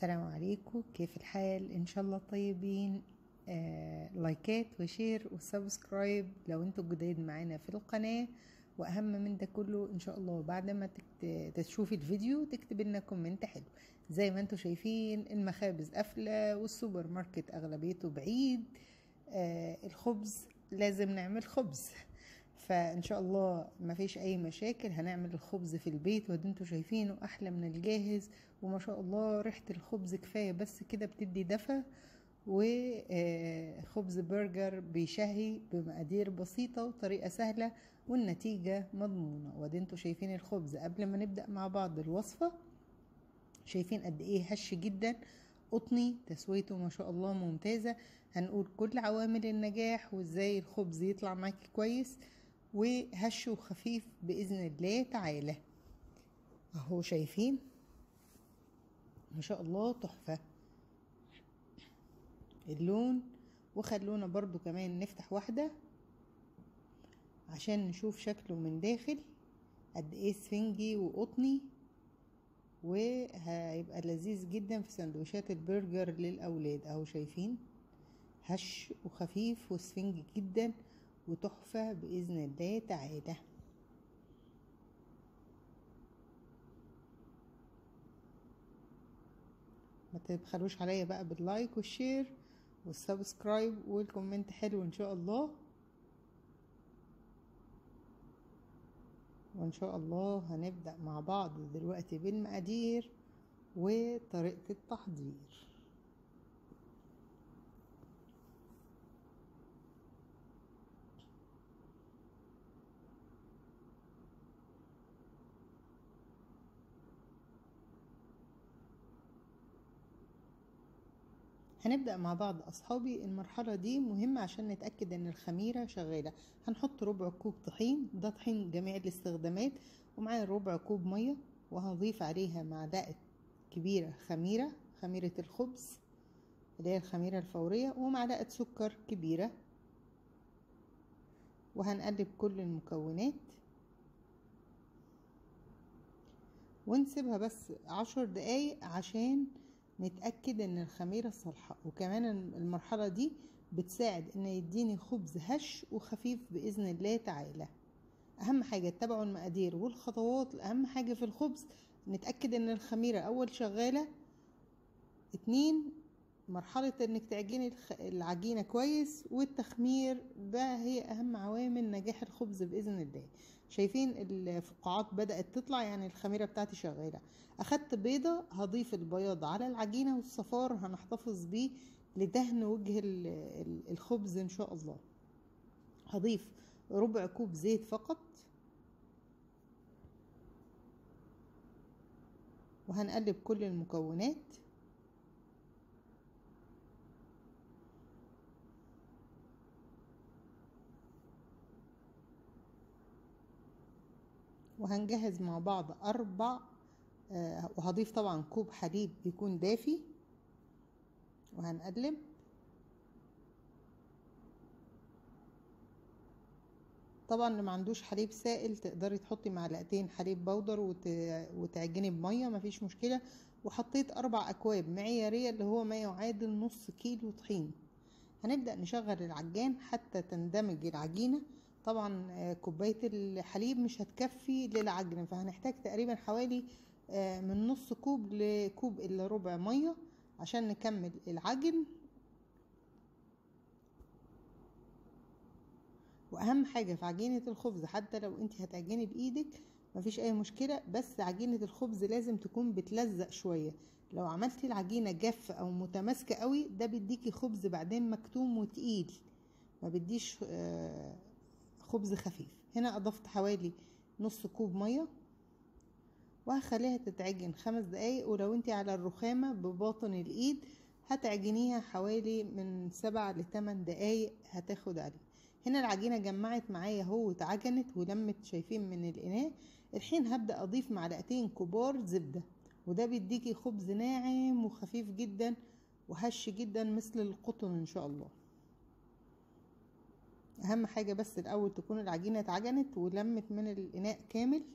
السلام عليكم كيف الحال ان شاء الله طيبين آه لايكات وشير وسبسكرايب لو انتوا جداد معانا في القناة واهم من ده كله ان شاء الله بعد ما تكت... تشوفي الفيديو تكتب لنا كومنت حلو زي ما انتوا شايفين المخابز قافلة والسوبر ماركت اغلبيته بعيد آه الخبز لازم نعمل خبز فان شاء الله ما فيش اي مشاكل هنعمل الخبز في البيت وده انتوا شايفينه احلى من الجاهز وما شاء الله ريحه الخبز كفايه بس كده بتدي دفى وخبز برجر بيشهي بمقادير بسيطة وطريقة سهلة والنتيجة مضمونة وده انتوا شايفين الخبز قبل ما نبدأ مع بعض الوصفة شايفين قد ايه هش جدا قطني تسويته ما شاء الله ممتازة هنقول كل عوامل النجاح وازاي الخبز يطلع معاكي كويس وهش وخفيف بإذن الله تعالى اهو شايفين ما شاء الله تحفة اللون وخلونا برضو كمان نفتح واحدة عشان نشوف شكله من داخل قد ايه سفنجي وقطني وهيبقى لذيذ جدا في سندوتشات البرجر للأولاد اهو شايفين هش وخفيف وسفنجي جدا وتحفة بإذن الله تعالى ما تبخلوش عليا بقى باللايك والشير والسبسكرايب والكومنت حلو ان شاء الله وان شاء الله هنبدأ مع بعض دلوقتي بالمقادير وطريقة التحضير هنبدأ مع بعض أصحابي المرحلة دي مهمة عشان نتأكد إن الخميرة شغالة هنحط ربع كوب طحين ده طحين جميع الاستخدامات ومعايا ربع كوب مية وهنضيف عليها معلقة كبيرة خميرة خميرة الخبز اللي هي الخميرة الفورية ومعلقة سكر كبيرة وهنقلب كل المكونات ونسيبها بس عشر دقايق عشان نتأكد ان الخميرة صالحة وكمان المرحلة دي بتساعد ان يديني خبز هش وخفيف بإذن الله تعالى اهم حاجة اتبعوا المقادير والخطوات اهم حاجة في الخبز نتأكد ان الخميرة اول شغالة اتنين مرحلة انك تعجني العجينة كويس والتخمير ده هي اهم عوامل نجاح الخبز باذن الله شايفين الفقاعات بدأت تطلع يعني الخميرة بتاعتي شغالة اخدت بيضة هضيف البياض على العجينة والصفار هنحتفظ بيه لدهن وجه الخبز ان شاء الله هضيف ربع كوب زيت فقط وهنقلب كل المكونات وهنجهز مع بعض أربع آه وهضيف طبعا كوب حليب يكون دافي وهنقلب طبعا اللي ما عندوش حليب سائل تقدري تحطي معلقتين حليب بودر وت... وتعجني بميه مفيش مشكله وحطيت اربع اكواب معياريه اللي هو ما يعادل نص كيلو طحين هنبدا نشغل العجان حتى تندمج العجينه طبعا كوباية الحليب مش هتكفي للعجن فهنحتاج تقريبا حوالي من نص كوب لكوب الا ربع مية عشان نكمل العجن واهم حاجة في عجينة الخبز حتى لو انت هتعجني بايدك مفيش اي مشكلة بس عجينة الخبز لازم تكون بتلزق شوية لو عملتي العجينة جاف او متماسكة قوي ده بيديكي خبز بعدين مكتوم وتقيل ما بديش آه خبز خفيف هنا اضفت حوالي نص كوب ميه وهخليها تتعجن خمس دقايق ولو انت على الرخامة بباطن الايد هتعجنيها حوالي من سبع لتمن دقايق هتاخد عليه هنا العجينة جمعت معايا اهو واتعجنت ولمت شايفين من الاناء الحين هبدأ اضيف معلقتين كبار زبدة وده بيديكي خبز ناعم وخفيف جدا وهش جدا مثل القطن ان شاء الله اهم حاجة بس الاول تكون العجينة اتعجنت ولمت من الاناء كامل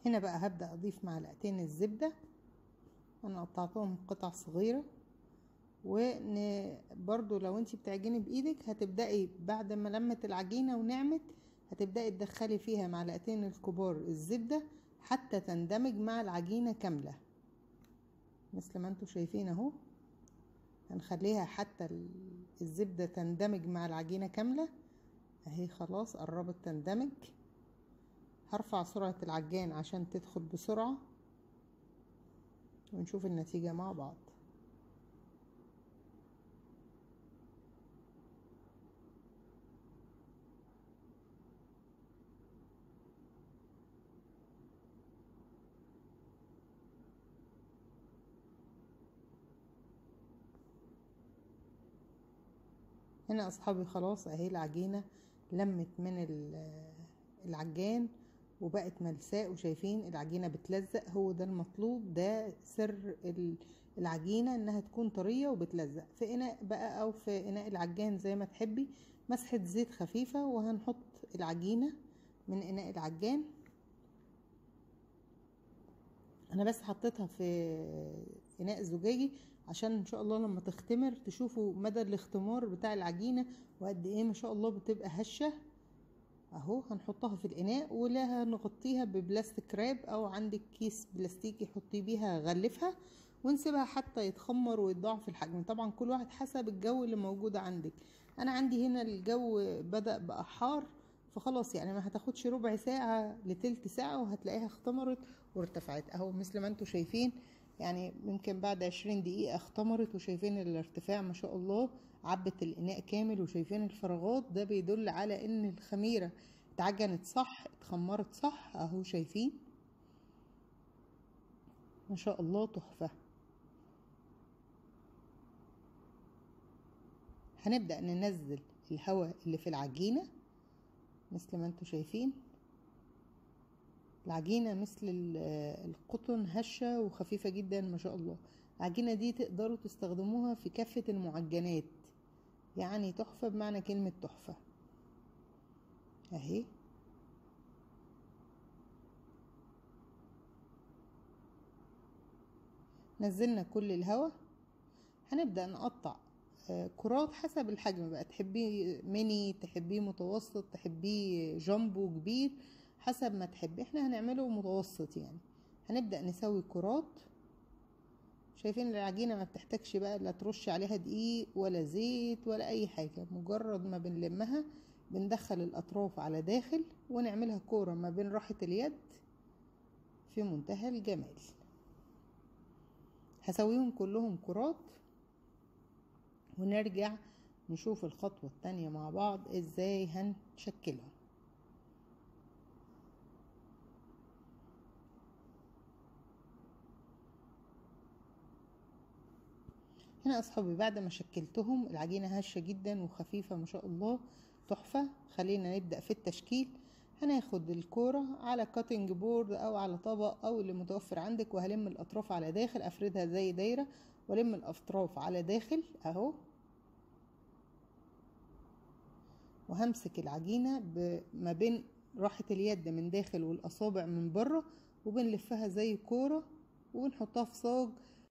هنا بقى هبدأ اضيف معلقتين الزبدة انا قطعتهم قطع صغيرة وبرضو لو انتي بتعجني بايدك هتبدأي بعد ما لمت العجينة ونعمت هتبدأي تدخلي فيها معلقتين الكبار الزبدة حتى تندمج مع العجينة كاملة مثل ما انتوا شايفين اهو هنخليها حتى الزبدة تندمج مع العجينة كاملة اهي خلاص قربت تندمج هرفع سرعة العجان عشان تدخل بسرعة ونشوف النتيجة مع بعض هنا اصحابي خلاص اهي العجينة لمت من العجان وبقت ملساء وشايفين العجينة بتلزق هو ده المطلوب ده سر العجينة انها تكون طرية وبتلزق في اناء بقى او في اناء العجان زي ما تحبي مسحة زيت خفيفة وهنحط العجينة من اناء العجان انا بس حطيتها في اناء زجاجي عشان ان شاء الله لما تختمر تشوفوا مدى الاختمار بتاع العجينة وقد ايه ما شاء الله بتبقى هشة اهو هنحطها في الاناء ولا هنغطيها ببلاستيك راب او عندك كيس بلاستيكي حطي بيها غلفها ونسيبها حتى يتخمر ويتضاعف الحجم طبعا كل واحد حسب الجو اللي موجود عندك انا عندي هنا الجو بدأ بقى حار فخلاص يعني ما هتاخدش ربع ساعة لتلت ساعة وهتلاقيها اختمرت وارتفعت اهو مثل ما انتوا شايفين يعني ممكن بعد عشرين دقيقة اختمرت وشايفين الارتفاع ما شاء الله عبت الاناء كامل وشايفين الفراغات ده بيدل على ان الخميرة اتعجنت صح اتخمرت صح اهو شايفين ما شاء الله تحفة هنبدأ ننزل الهواء اللي في العجينة مثل ما انتوا شايفين العجينة مثل القطن هشة وخفيفة جدا ما شاء الله العجينة دي تقدروا تستخدموها في كافة المعجنات يعني تحفة بمعنى كلمة تحفة اهي نزلنا كل الهواء هنبدأ نقطع كرات حسب الحجم بقى تحبيه ميني تحبيه متوسط تحبيه جامبو كبير حسب ما تحبي احنا هنعمله متوسط يعني هنبدأ نسوي كرات شايفين العجينة ما بتحتاجش بقى لا ترش عليها دقيق ولا زيت ولا اي حاجة مجرد ما بنلمها بندخل الاطراف على داخل ونعملها كورة ما بين راحة اليد في منتهى الجمال هسويهم كلهم كرات ونرجع نشوف الخطوة التانية مع بعض ازاي هنشكلهم هنا اصحابي بعد ما شكلتهم العجينة هشة جدا وخفيفة ما شاء الله تحفة خلينا نبدأ في التشكيل هناخد الكورة على كاتنج بورد او على طبق او اللي متوفر عندك وهلم الاطراف على داخل افردها زي دايرة والم الاطراف على داخل اهو وهمسك العجينة ما بين راحة اليد من داخل والاصابع من بره وبنلفها زي كورة وبنحطها في صاج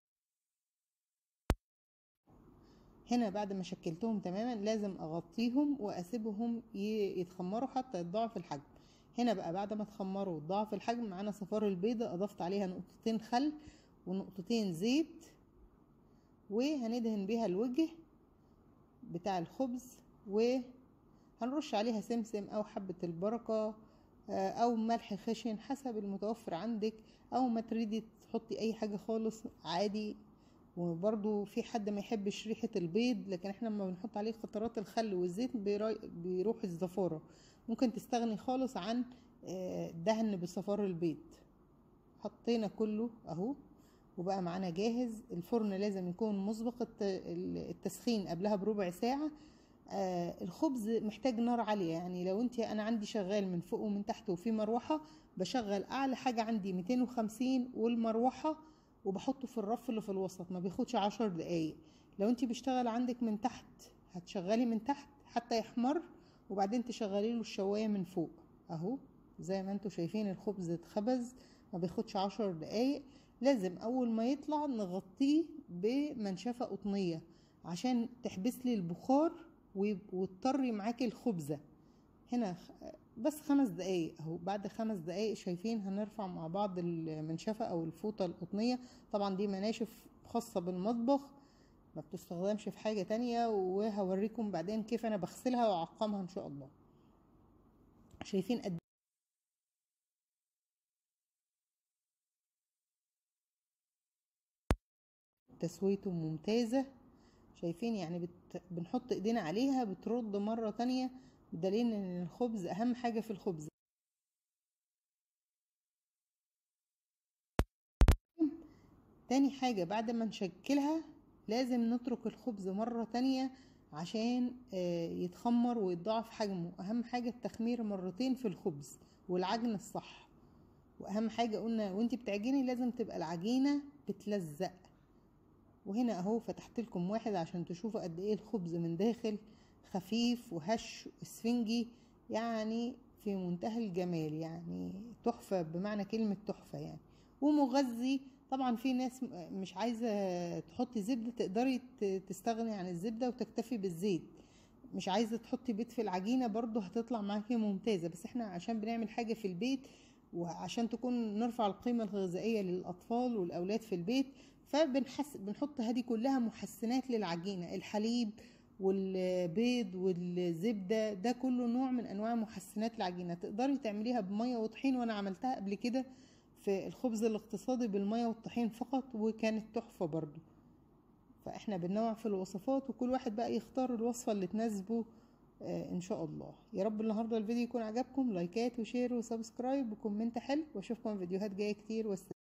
هنا بعد ما شكلتهم تماما لازم اغطيهم واسيبهم يتخمروا حتى يتضاعف الحجم هنا بقى بعد ما اتخمروا وتضاعف الحجم معانا صفار البيضة اضفت عليها نقطتين خل ونقطتين زيت وهندهن بيها الوجه بتاع الخبز وهنرش عليها سمسم او حبة البركة او ملح خشن حسب المتوفر عندك او ما تريدي تحطي اي حاجة خالص عادي وبرضو في حد ما يحبش ريحة البيض لكن احنا لما بنحط عليه قطرات الخل والزيت بيروح الزفارة ممكن تستغني خالص عن دهن بصفار البيض حطينا كله اهو وبقى معانا جاهز الفرن لازم يكون مسبق التسخين قبلها بربع ساعة الخبز محتاج نار عالية يعني لو انت انا عندي شغال من فوق ومن تحت وفي مروحة بشغل اعلى حاجة عندي 250 والمروحة وبحطه في الرف اللي في الوسط ما بياخدش عشر دقايق لو انت بيشتغل عندك من تحت هتشغلي من تحت حتى يحمر وبعدين تشغلي له الشوايه من فوق اهو زي ما انتوا شايفين الخبز اتخبز ما بياخدش عشر دقايق لازم اول ما يطلع نغطيه بمنشفة قطنية عشان تحبس لي البخار وتطري معاكي الخبزة هنا بس خمس دقايق اهو بعد خمس دقايق شايفين هنرفع مع بعض المنشفة او الفوطة القطنية طبعا دي مناشف خاصة بالمطبخ ما بتستخدمش في حاجة تانية وهوريكم بعدين كيف انا بغسلها واعقمها ان شاء الله شايفين قد تسويته ممتازة شايفين يعني بت... بنحط ايدينا عليها بترد مرة تانية بدليل ان الخبز اهم حاجة في الخبز تاني حاجة بعد ما نشكلها لازم نترك الخبز مرة تانية عشان يتخمر ويتضاعف حجمه اهم حاجة التخمير مرتين في الخبز والعجن الصح واهم حاجة قلنا وانت بتعجني لازم تبقى العجينة بتلزق وهنا اهو فتحت لكم واحد عشان تشوفوا قد ايه الخبز من داخل خفيف وهش اسفنجي يعني في منتهى الجمال يعني تحفة بمعنى كلمة تحفة يعني ومغذي طبعا في ناس مش عايزة تحطي زبدة تقدري تستغني عن الزبدة وتكتفي بالزيت مش عايزة تحطي بيض في العجينة برضو هتطلع معاكي ممتازة بس احنا عشان بنعمل حاجة في البيت وعشان تكون نرفع القيمة الغذائية للأطفال والأولاد في البيت فبنحس بنحط هذه كلها محسنات للعجينة الحليب والبيض والزبدة ده كله نوع من أنواع محسنات العجينة تقدري تعمليها بمية وطحين وأنا عملتها قبل كده في الخبز الاقتصادي بالمية والطحين فقط وكانت تحفة برضو فاحنا بننوع في الوصفات وكل واحد بقى يختار الوصفة اللي تناسبه آه ان شاء الله يا رب النهارده الفيديو يكون عجبكم لايكات وشير وسبسكرايب وكومنت حلو واشوفكم فيديوهات جايه كتير والسلام